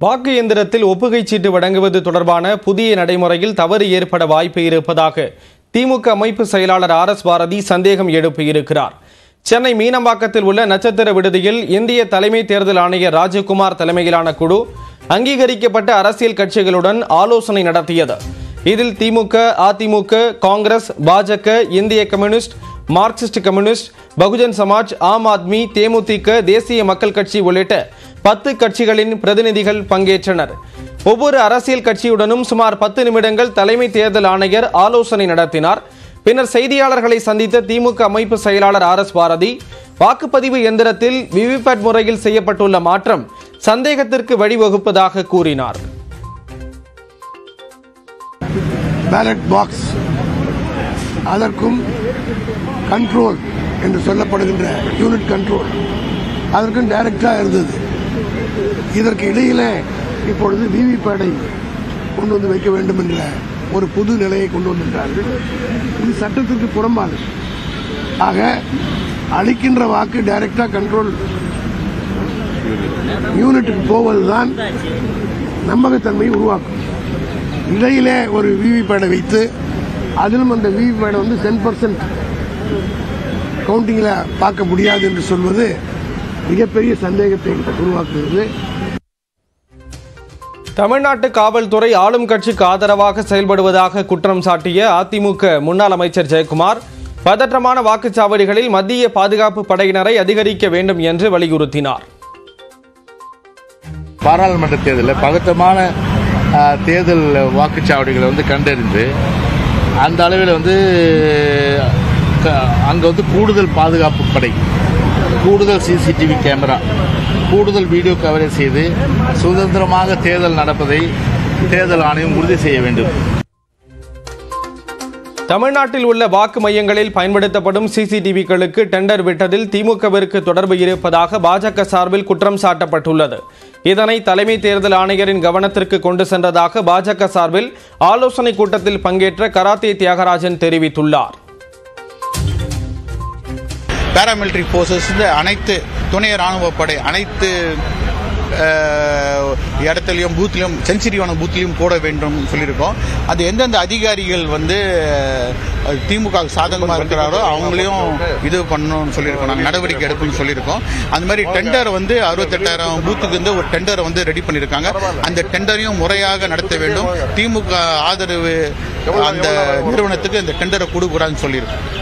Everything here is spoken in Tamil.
வாக்கு இயந்திரத்தில் ஒப்புகைச் சீட்டு வழங்குவது தொடர்பான புதிய நடைமுறையில் தவறு ஏற்பட வாய்ப்பு இருப்பதாக திமுக அமைப்பு செயலாளர் ஆர் எஸ் பாரதி சந்தேகம் எழுப்பியிருக்கிறார் சென்னை மீனம்பாக்கத்தில் உள்ள நட்சத்திர விடுதியில் இந்திய தலைமை தேர்தல் ஆணையர் ராஜகுமார் தலைமையிலான குழு அங்கீகரிக்கப்பட்ட அரசியல் கட்சிகளுடன் ஆலோசனை நடத்தியது இதில் திமுக அதிமுக காங்கிரஸ் பாஜக இந்திய communist Marxist communist Bahujan Samaj Aam Aadmi தேமுதிக தேசிய மக்கள் கட்சி உள்ளிட்ட பத்து கட்சிகளின் பிரதிநிதிகள் பங்கேற்றனர் ஒவ்வொரு அரசியல் கட்சியுடனும் சுமார் பத்து நிமிடங்கள் தலைமை தேர்தல் ஆணையர் ஆலோசனை நடத்தினார் பின்னர் செய்தியாளர்களை சந்தித்த திமுக அமைப்பு செயலாளர் ஆர் எஸ் பாரதி வாக்குப்பதிவு எந்திரத்தில் விவிபேட் முறையில் செய்யப்பட்டுள்ள மாற்றம் சந்தேகத்திற்கு வழிவகுப்பதாக கூறினார் பேலட் பாக்ஸ் அதற்கும் கண்ட்ரோல் என்று சொல்லப்படுகின்ற யூனிட் கண்ட்ரோல் அதற்கும் டைரக்டாக இருந்தது இதற்கு இடையில இப்பொழுது விவிபேடை கொண்டு வந்து வைக்க வேண்டும் என்ற ஒரு புது நிலையை கொண்டு வந்திருக்கிறார்கள் இது சட்டத்திற்கு புறம்பானது ஆக அளிக்கின்ற வாக்கு டைரக்டா கண்ட்ரோல் யூனிட்டுக்கு போவதுதான் நம்பகத்தன்மையை உருவாக்கும் இடையிலே ஒரு விவிபேடை வைத்து அதிலும் அந்த விவிபேடை வந்து டென் பர்சன்ட் கவுண்டிங்கில் பார்க்க முடியாது என்று சொல்வது மிகப்பெரிய சந்தேகத்தை உருவாக்குகிறது தமிழ்நாட்டு காவல்துறை ஆளும் கட்சிக்கு ஆதரவாக செயல்படுவதாக குற்றம் சாட்டிய அதிமுக முன்னாள் அமைச்சர் ஜெயக்குமார் பதற்றமான வாக்குச்சாவடிகளில் மத்திய பாதுகாப்பு படையினரை அதிகரிக்க வேண்டும் என்று வலியுறுத்தினார் பாராளுமன்ற தேர்தலில் பதட்டமான ஆ, தேர்தல் வாக்குச்சாவடிகளை வந்து கண்டறிந்து அந்த அளவில் வந்து அங்கே வந்து கூடுதல் பாதுகாப்பு படை கூடுதல் சிசிடிவி கேமரா கூடுதல் வீடியோ கவரேஜ் செய்து சுதந்திரமாக தேர்தல் நடப்பதை தேர்தல் ஆணையம் உறுதி செய்ய வேண்டும் தமிழ்நாட்டில் உள்ள வாக்கு மையங்களில் பயன்படுத்தப்படும் சிசிடிவிகளுக்கு டெண்டர் விட்டதில் திமுகவிற்கு தொடர்பு இருப்பதாக பாஜக சார்பில் குற்றம் சாட்டப்பட்டுள்ளது இதனை தலைமை தேர்தல் ஆணையரின் கவனத்திற்கு கொண்டு சென்றதாக பாஜக சார்பில் ஆலோசனை கூட்டத்தில் பங்கேற்ற கராத்தே தியாகராஜன் தெரிவித்துள்ளார் பேராமிலிட்டரி ஃபோர்ஸஸ் அனைத்து துணை ராணுவப் படை அனைத்து அஹ், இடத்துலையும் பூத்லையும் சென்சிட்டிவான பூத்லையும் போட வேண்டும் சொல்லியிருக்கோம் அது எந்தெந்த அதிகாரிகள் வந்து அஹ், திமுக சாதகமாக இருக்கிறாரோ அவங்களையும் இது பண்ணணும்னு சொல்லியிருக்கோம் நாங்கள் நடவடிக்கை எடுக்கணும்னு சொல்லியிருக்கோம் அந்த மாதிரி டெண்டர் வந்து அறுபத்தெட்டாயிரம் பூத்துக்கு வந்து ஒரு டெண்டர் வந்து ரெடி பண்ணியிருக்காங்க அந்த டெண்டரையும் முறையாக நடத்த வேண்டும் திமுக ஆதரவு அந்த நிறுவனத்துக்கு இந்த டெண்டரை கொடுக்கூடாதுன்னு சொல்லியிருக்கோம்